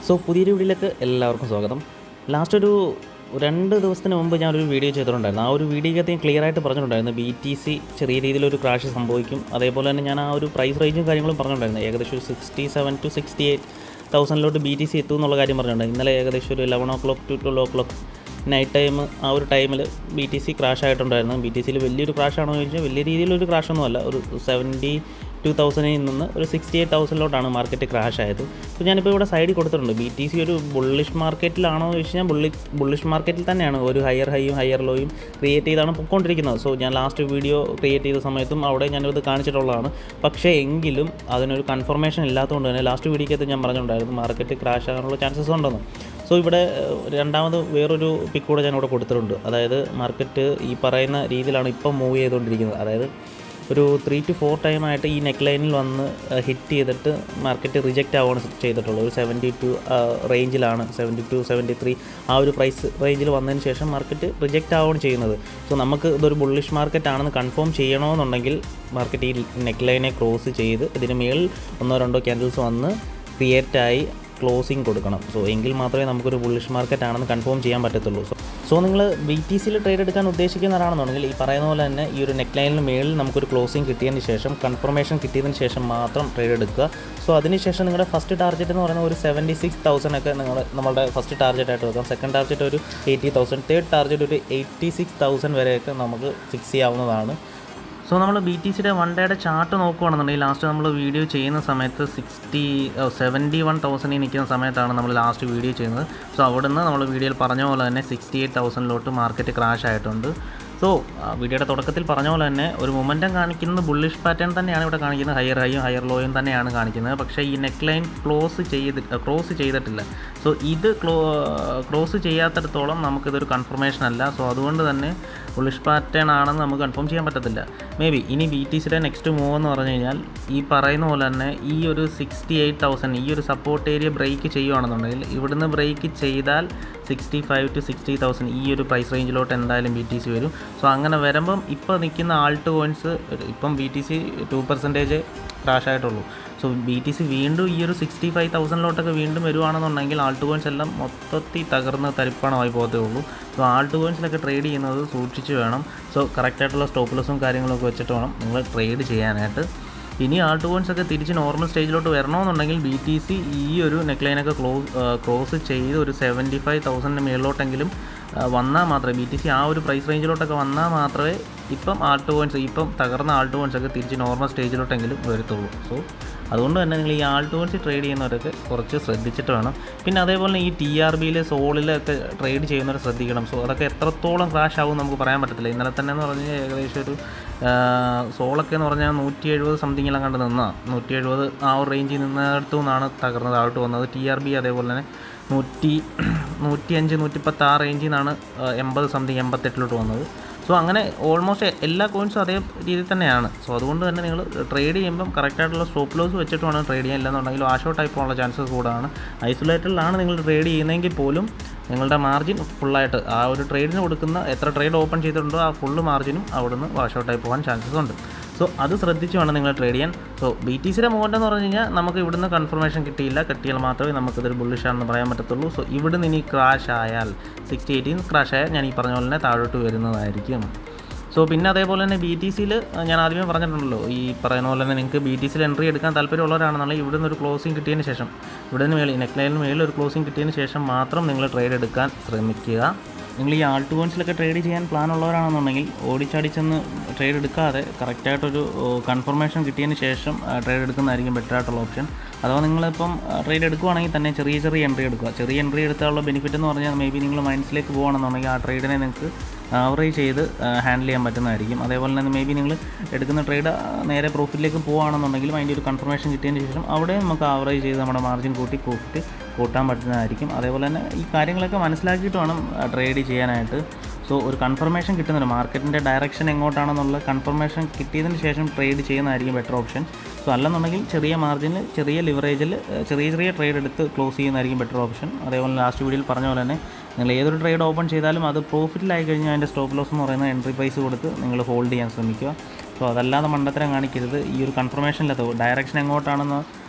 so പുതിയൊരു വീഡിയോയിലേക്ക് എല്ലാവർക്കും സ്വാഗതം ലാസ്റ്റ് ഒരു രണ്ട് ദിവസത്തിന് മുമ്പ് ഞാനൊരു വീഡിയോ ചെയ്തിട്ടുണ്ടായിരുന്നു ആ ഒരു വീഡിയോക്കകത്ത് ഞാൻ ക്ലിയർ ആയിട്ട് പറഞ്ഞിട്ടുണ്ടായിരുന്നു ബി ടി സി ചെറിയ രീതിയിലൊരു ക്രാഷ് സംഭവിക്കും അതേപോലെ തന്നെ ഞാൻ ആ ഒരു പ്രൈസ് റേഞ്ചും കാര്യങ്ങളും പറഞ്ഞിട്ടുണ്ടായിരുന്നു ഏകദേശം ഒരു sixty seven to sixty eight തൗസൻഡിലോട്ട് ബി ടി സി എത്തും എന്നുള്ള കാര്യം പറഞ്ഞിട്ടുണ്ട് ഇന്നലെ ഏകദേശം ഒരു eleven o'clock to twelve o'clock night time ആ ഒരു ടൈമിൽ ബി ടി സി ക്രാഷ് ആയിട്ടുണ്ടായിരുന്നു ബി ടി സിയിൽ വലിയൊരു ക്രാഷ് ആണോ എന്ന് ചോദിച്ചാൽ വലിയ രീതിയിലൊരു ക്രാഷ് ഒന്നുമല്ല ഒരു സെവൻറ്റി ടു തൗസൻഡിൽ നിന്ന് ഒരു സിക്സ്റ്റി എയ്റ്റ് തൗസൻഡിലോട്ടാണ് മാർക്കറ്റ് ക്രാഷ് ആയത് അപ്പോൾ ഞാനിപ്പോൾ ഇവിടെ സൈഡിൽ കൊടുത്തിട്ടുണ്ട് ബി ടി സി ഒരു ബുള്ളിഷ് മാർക്കറ്റിലാണോ എന്ന് ചോദിച്ചു കഴിഞ്ഞാൽ ബുള്ളി ബുള്ളിഷ് മാർക്കറ്റിൽ തന്നെയാണ് ഒരു ഹയർ ഹൈയും ഹയർ ലോയും ക്രിയേറ്റ് ചെയ്താണ് പൊയ്ക്കൊണ്ടിരിക്കുന്നത് സോ ഞാൻ ലാസ്റ്റ് വീഡിയോ ക്രിയേറ്റ് ചെയ്ത സമയത്തും അവിടെ ഞാനിത് കാണിച്ചിട്ടുള്ളതാണ് പക്ഷേ എങ്കിലും അതിനൊരു കൺഫർമേഷൻ ഇല്ലാത്തതുകൊണ്ട് തന്നെ ലാസ്റ്റ് വീഡിയോക്കകത്ത് ഞാൻ പറഞ്ഞിട്ടുണ്ടായിരുന്നു മാർക്കറ്റ് ക്രാഷ് ആകാനുള്ള ചാൻസസ് ഉണ്ടെന്ന് സോ ഇവിടെ ഏഹ്, രണ്ടാമത് വേറൊരു പിക്ക് കൂടെ ഞാൻ ഇവിടെ കൊടുത്തിട്ടുണ്ട് അതായത് മാർക്കറ്റ് ഈ പറയുന്ന രീതിയിലാണ് ഇപ്പം മൂവ് ചെയ്തുകൊണ്ടിരിക്കുന്നത് അതായത് ഒരു ത്രീ ടു ഫോർ ടൈമായിട്ട് ഈ നെക്ക് ലൈനിൽ വന്ന് ഹിറ്റ് ചെയ്തിട്ട് മാർക്കറ്റ് റിജക്റ്റ് ആവുകയാണ് ചെയ്തിട്ടുള്ളത് ഒരു സെവൻറ്റി ടു റേഞ്ചിലാണ് സെവൻറ്റി ടു സെവൻറ്റി ത്രീ ആ ഒരു പ്രൈസ് റേഞ്ചിൽ വന്നതിന് ശേഷം മാർക്കറ്റ് റിജക്റ്റ് ആവുകയാണ് ചെയ്യുന്നത് സോ നമുക്ക് ഇതൊരു ബുള്ളിഷ് മാർക്കറ്റ് ആണെന്ന് കൺഫേം ചെയ്യണമെന്നുണ്ടെങ്കിൽ മാർക്കറ്റ് ഈ നെക്ക് ലൈനെ ക്രോസ് ചെയ്ത് ഇതിന് മേളിൽ ഒന്നോ രണ്ടോ ക്യാൻഡിൽസ് വന്ന് ക്രിയേറ്റായി ക്ലോസിങ് കൊടുക്കണം സോ എങ്കിൽ മാത്രമേ നമുക്കൊരു ബുള്ളിഷ് മാർക്കറ്റ് ആണെന്ന് കൺഫേം ചെയ്യാൻ പറ്റത്തുള്ളൂ സോ സോ നിങ്ങൾ ബി ടി സിയിൽ ട്രേഡ് എടുക്കാൻ ഉദ്ദേശിക്കുന്നവരാണെന്നുണ്ടെങ്കിൽ ഈ പറയുന്ന പോലെ തന്നെ ഈ ഒരു നെക്ക് ലൈനിന് മേളിൽ നമുക്കൊരു ക്ലോസിങ് കിട്ടിയതിന് ശേഷം കൺഫർമേഷൻ കിട്ടിയതിന് ശേഷം മാത്രം ട്രേഡ് എടുക്കുക സോ അതിനുശേഷം നിങ്ങളുടെ ഫസ്റ്റ് ടാർഗറ്റ് എന്ന് പറയുന്നത് ഒരു സെവൻറ്റി സിക്സ് തൗസൻഡ് ഒക്കെ നിങ്ങൾ നമ്മുടെ ഫസ്റ്റ് ടാർഗറ്റ് ആയിട്ട് വെക്കാം സെക്കൻഡ് ടാർഗറ്റ് ഒരു എയ്റ്റി തൗസൻഡ് തേർഡ് ടാർഗറ്റ് ഒരു എയ്റ്റി സിക്സ് തൗസൻഡ് വരെയൊക്കെ നമുക്ക് ഫിക്സ് ചെയ്യാവുന്നതാണ് സോ നമ്മൾ ബി ടി സിയുടെ വൺ ഡേയുടെ ചാർട്ട് നോക്കുകയാണെന്നുണ്ടെങ്കിൽ ലാസ്റ്റ് നമ്മൾ വീഡിയോ ചെയ്യുന്ന സമയത്ത് സിക്സ്റ്റി സെവൻറ്റി വൺ തൗസൻഡിൽ നിൽക്കുന്ന സമയത്താണ് നമ്മൾ ലാസ്റ്റ് വീഡിയോ ചെയ്യുന്നത് സോ അവിടുന്ന് നമ്മൾ വീഡിയോയിൽ പറഞ്ഞ പോലെ തന്നെ സിക്സ്റ്റി എയ്റ്റ് തൗസൻഡിലോട്ട് മാർക്കറ്റ് ക്രാഷ് ആയിട്ടുണ്ട് സോ വീഡിയോയുടെ തുടക്കത്തിൽ പറഞ്ഞ പോലെ തന്നെ ഒരു മൊമെൻറ്റം കാണിക്കുന്നത് ബുള്ളിഷ് പാറ്റേൺ തന്നെയാണ് ഇവിടെ കാണിക്കുന്നത് ഹയർ ഹൈയും ഹയർ ലോയും തന്നെയാണ് കാണിക്കുന്നത് പക്ഷേ ഈ നെക്ക് ലൈൻ ക്ലോസ് ചെയ്ത് ക്രോസ് ചെയ്തിട്ടില്ല സോ ഇത് ക്ലോ ക്രോസ് ചെയ്യാത്തിടത്തോളം നമുക്കിതൊരു കൺഫർമേഷൻ അല്ല സോ അതുകൊണ്ട് തന്നെ ബുള്ളിഷ് പാറ്റേൺ ആണെന്ന് നമുക്ക് കൺഫേം ചെയ്യാൻ പറ്റത്തില്ല മേ ബി ഇനി ബി ടി സിയുടെ നെക്സ്റ്റ് മൂവ് എന്ന് പറഞ്ഞു കഴിഞ്ഞാൽ ഈ പറയുന്ന പോലെ തന്നെ ഈ ഒരു സിക്സ്റ്റി എയ്റ്റ് തൗസൻഡ് ഈ ഒരു സപ്പോർട്ട് ഏരിയ ബ്രേക്ക് ചെയ്യുകയാണെന്നുണ്ടെങ്കിൽ ഇവിടുന്ന് ബ്രേക്ക് ചെയ്താൽ sixty five to sixty thousand ഈ ഒരു പ്രൈസ് റേഞ്ചിലോട്ട് എന്തായാലും ബി ടി സി വരും സോ അങ്ങനെ വരുമ്പം ഇപ്പോൾ നിൽക്കുന്ന ആൾട്ട് കോയിൻസ് ഇപ്പം B T C two percentage crash ആയിട്ടുള്ളൂ സോ ബി ടി സി വീണ്ടും ഈ ഒരു സിക്സ്റ്റി ഫൈവ് തൗസൻഡിലോട്ടൊക്കെ വീണ്ടും വരുവാണെന്നുണ്ടെങ്കിൽ ആൾട്ട് കോയിൻസ് എല്ലാം മൊത്തത്തിൽ തകർന്ന് തരിപ്പണമായി പോകത്തേ ഉള്ളൂ സോ ആൾട്ട് കോയിൻസിലൊക്കെ ട്രേഡ് ചെയ്യുന്നത് സൂക്ഷിച്ച് വേണം സോ കറക്റ്റായിട്ടുള്ള സ്റ്റോപ്പ് ലോസും കാര്യങ്ങളൊക്കെ വെച്ചിട്ട് വേണം നിങ്ങൾ ട്രേഡ് ചെയ്യാനായിട്ട് ഇനി ആൾട്ട് കോയിൻസ് ഒക്കെ തിരിച്ച് നോർമൽ സ്റ്റേജിലോട്ട് വരണമെന്നുണ്ടെങ്കിൽ ബി ടി സി ഈ ഒരു നെക്ക് ലൈനൊക്കെ ക്ലോസ് ക്രോസ് ചെയ്ത് ഒരു സെവൻറ്റി ഫൈവ് തൗസൻഡിന് മേളിലോട്ടെങ്കിലും വന്നാൽ മാത്രമേ ബി ടി സി ആ ഒരു പ്രൈസ് റേഞ്ചിലോട്ടൊക്കെ വന്നാൽ മാത്രമേ ഇപ്പം ആൾട്ട് കോയിൻസ് ഇപ്പം തകർന്ന ആൾട്ട് കോയിൻസ് ഒക്കെ തിരിച്ച് നോർമൽ സ്റ്റേജിലോട്ടെങ്കിലും വരത്തുള്ളൂ സോ അതുകൊണ്ട് തന്നെ നിങ്ങൾ ഈ ആൾട്ട് കോയിൻസ് ട്രേഡ് ചെയ്യുന്നവരൊക്കെ കുറച്ച് ശ്രദ്ധിച്ചിട്ട് വേണം പിന്നെ അതേപോലെ തന്നെ ഈ ടി ആർ ബിയിൽ സോളിലൊക്കെ ട്രേഡ് ചെയ്യുന്നവർ ശ്രദ്ധിക്കണം സോ അതൊക്കെ എത്രത്തോളം ക്രാഷ് ആവും നമുക്ക് പറയാൻ പറ്റത്തില്ല ഇന്നലെ തന്നെ എന്ന് പറഞ്ഞാൽ ഏകദേശം ഒരു ആ, സോളൊക്കെ എന്ന് പറഞ്ഞാൽ നൂറ്റി എഴുപത് സംതിങ്ങിലും കണ്ട് നിന്നാണ് നൂറ്റി എഴുപത് ആ ഒരു റേഞ്ചിൽ നിന്നിടത്തു നിന്നാണ് തകർന്നത് താഴോട്ട് വന്നത് ടി ആർ ബി അതേപോലെ തന്നെ നൂറ്റി നൂറ്റി അഞ്ച് നൂറ്റിപ്പത്ത് ആ റേഞ്ചിൽ നിന്നാണ് ആ, എൺപത് സംതിങ് എൺപത്തെട്ടിലോട്ട് വന്നത് സോ അങ്ങനെ ഓൾമോസ്റ്റ് എല്ലാ കോയിൻസും അതേ രീതിയിൽ തന്നെയാണ് സോ അതുകൊണ്ട് തന്നെ നിങ്ങൾ ട്രേഡ് ചെയ്യുമ്പം കറക്റ്റായിട്ടുള്ള സ്റ്റോപ്പ് ലോസ് വെച്ചിട്ട് വേണം ട്രേഡ് ചെയ്യാൻ ഇല്ലെന്നുണ്ടെങ്കിൽ വാഷ് ഔട്ട് ആയി പോകാനുള്ള ചാൻസസ് കൂടാണ് ഐസൊലേറ്റഡിലാണ് നിങ്ങൾ ട്രേഡ് ചെയ്യുന്നതെങ്കിൽ പോലും നിങ്ങളുടെ മാർജിൻ ഫുള്ളായിട്ട് ആ ഒരു ട്രേഡിന് കൊടുക്കുന്ന എത്ര ട്രേഡ് ഓപ്പൺ ചെയ്തിട്ടുണ്ടോ ആ ഫുള്ള് മാർജിനും അവിടുന്ന് വാഷ് ഔട്ട് ആയി പോകാൻ ചാൻസസ് ഉണ്ട് സോ അത് ശ്രദ്ധിച്ച് വേണം നിങ്ങൾ ട്രേഡ് ചെയ്യാൻ സോ ബി ടി സിയുടെ മൂവ്മെൻ്റ് എന്ന് പറഞ്ഞു കഴിഞ്ഞാൽ നമുക്ക് ഇവിടുന്ന് കൺഫർമേഷൻ കിട്ടിയില്ല കിട്ടിയാൽ മാത്രമേ നമുക്കിതൊരു ബുള്ളിഷ് ആണെന്ന് പറയാൻ പറ്റത്തുള്ളൂ സോ ഇവിടുന്ന് ഇനി ക്രാഷ് ആയാൽ സിക്സ്റ്റി എയ്റ്റീൻ ക്രാഷ് ആയാൽ ഞാൻ ഈ പറഞ്ഞ പോലെ തന്നെ താഴോട്ട് വരുന്നതായിരിക്കും സോ പിന്നെ അതേപോലെ തന്നെ ബി ടി സിയിൽ ഞാൻ ആദ്യമേ പറഞ്ഞിട്ടുണ്ടല്ലോ ഈ പറയുന്ന പോലെ തന്നെ നിങ്ങൾക്ക് ബി ടി സിയിൽ എൻട്രി എടുക്കാൻ താല്പര്യമുള്ളവരാണെന്നുണ്ടെങ്കിൽ ഇവിടുന്ന് ഒരു ക്ലോസിംഗ് കിട്ടിയതിന് ശേഷം ഇവിടുന്ന് മേളിൽ നെക്ക് ലൈനിന് മേളിൽ ഒരു ക്ലോസിംഗ് കിട്ടിയതിന് ശേഷം മാത്രം നിങ്ങൾ ട്രേഡ് എടുക്കാൻ ശ്രമിക്കുക നിങ്ങൾ ഈ ആൾട്ട് കോയിൻസിലൊക്കെ ട്രേഡ് ചെയ്യാൻ പ്ലാൻ ഉള്ളവരാണെന്നുണ്ടെങ്കിൽ ഓടിച്ചാടിച്ചെന്ന് ട്രേഡ് എടുക്കാതെ കറക്റ്റായിട്ടൊരു കൺഫർമേഷൻ കിട്ടിയതിന് ശേഷം ട്രേഡ് എടുക്കുന്നതായിരിക്കും ബെറ്റർ ആയിട്ടുള്ള ഓപ്ഷൻ അഥവാ നിങ്ങളിപ്പം ട്രേഡ് എടുക്കുവാണെങ്കിൽ തന്നെ ചെറിയ ചെറിയ എൻട്രി എടുക്കുക ചെറിയ എൻട്രി എടുത്താലുള്ള ബെനിഫിറ്റ് എന്ന് പറഞ്ഞാൽ മേ ബി നിങ്ങൾ മൈൻഡ്സിലേക്ക് പോകുകയാണെന്നുണ്ടെങ്കിൽ ആ ട്രേഡിനെ നിങ്ങൾക്ക് ആവറേജ് ചെയ്ത് ഹാൻഡിൽ ചെയ്യാൻ പറ്റുന്നതായിരിക്കും അതേപോലെ തന്നെ മേ ബി നിങ്ങൾ എടുക്കുന്ന ട്രേഡ് നേരെ പ്രോഫിറ്റിലേക്ക് പോകുകയാണെന്നുണ്ടെങ്കിലും അതിൻ്റെ ഒരു കൺഫർമേഷൻ കിട്ടിയതിന് ശേഷം അവിടെ നമുക്ക് ആവറേജ് ചെയ്ത് നമ്മുടെ മാർജിൻ കൂട്ടി പ്രോഫിറ്റ് കൂട്ടാൻ പറ്റുന്നതായിരിക്കും അതേപോലെ തന്നെ ഈ കാര്യങ്ങളൊക്കെ മനസ്സിലാക്കിയിട്ട് വേണം ട്രേഡ് ചെയ്യാനായിട്ട് സോ ഒരു കൺഫർമേഷൻ കിട്ടുന്നുണ്ട് മാർക്കറ്റിൻ്റെ ഡയറക്ഷൻ എങ്ങോട്ടാണെന്നുള്ള കൺഫർമേഷൻ കിട്ടിയതിന് ശേഷം ട്രേഡ് ചെയ്യുന്നതായിരിക്കും ബെറ്റർ ഓപ്ഷൻ സോ അല്ലെന്നുണ്ടെങ്കിൽ ചെറിയ മാർജിനിൽ ചെറിയ ലിവറേജിൽ ചെറിയ ചെറിയ ട്രേഡ് എടുത്ത് ക്ലോസ് ചെയ്യുന്നതായിരിക്കും ബെറ്റർ ഓപ്ഷൻ അതേപോലെ ലാസ്റ്റ് വീഡിയോയിൽ പറഞ്ഞ പോലെ തന്നെ നിങ്ങൾ ഏതൊരു ട്രേഡ് ഓപ്പൺ ചെയ്താലും അത് പ്രോഫിറ്റിലായി കഴിഞ്ഞാൽ അതിൻ്റെ സ്റ്റോപ്പ് ലോസ് എന്ന് പറയുന്ന എൻട്രി പ്രൈസ് കൊടുത്ത് നിങ്ങൾ ഹോൾഡ് ചെയ്യാൻ ശ്രമിക്കുക സോ അതല്ലാതെ മണ്ടത്തരം കാണിക്കരുത് ഈ ഒരു കൺഫർമേഷനിലത് ഡയറക്ഷൻ എങ്ങോട്ടാണെന്ന്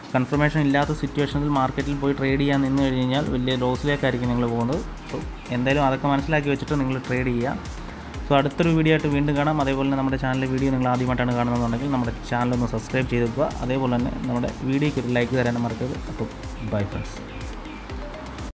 കൺഫർമേഷൻ ഇല്ലാത്ത സിറ്റുവേഷനിൽ മാർക്കറ്റിൽ പോയി ട്രേഡ് ചെയ്യാൻ നിന്ന് കഴിഞ്ഞ് കഴിഞ്ഞാൽ വലിയ ലോസിലേക്കായിരിക്കും നിങ്ങൾ പോകുന്നത് സോ എന്തായാലും അതൊക്കെ മനസ്സിലാക്കി വെച്ചിട്ട് നിങ്ങൾ ട്രേഡ് ചെയ്യുക സോ അടുത്തൊരു വീഡിയോ ആയിട്ട് വീണ്ടും കാണാം അതേപോലെ തന്നെ നമ്മുടെ ചാനലിലെ വീഡിയോ നിങ്ങൾ ആദ്യമായിട്ടാണ് കാണുന്നതെന്നുണ്ടെങ്കിൽ നമ്മുടെ ചാനൽ ഒന്ന് സബ്സ്ക്രൈബ് ചെയ്ത് വെക്കുക അതേപോലെ തന്നെ നമ്മുടെ വീഡിയോയ്ക്ക് ഒരു ലൈക്ക് തരാനും മറക്കരുത് അപ്പോൾ ബൈ ഫ്രണ്ട്സ്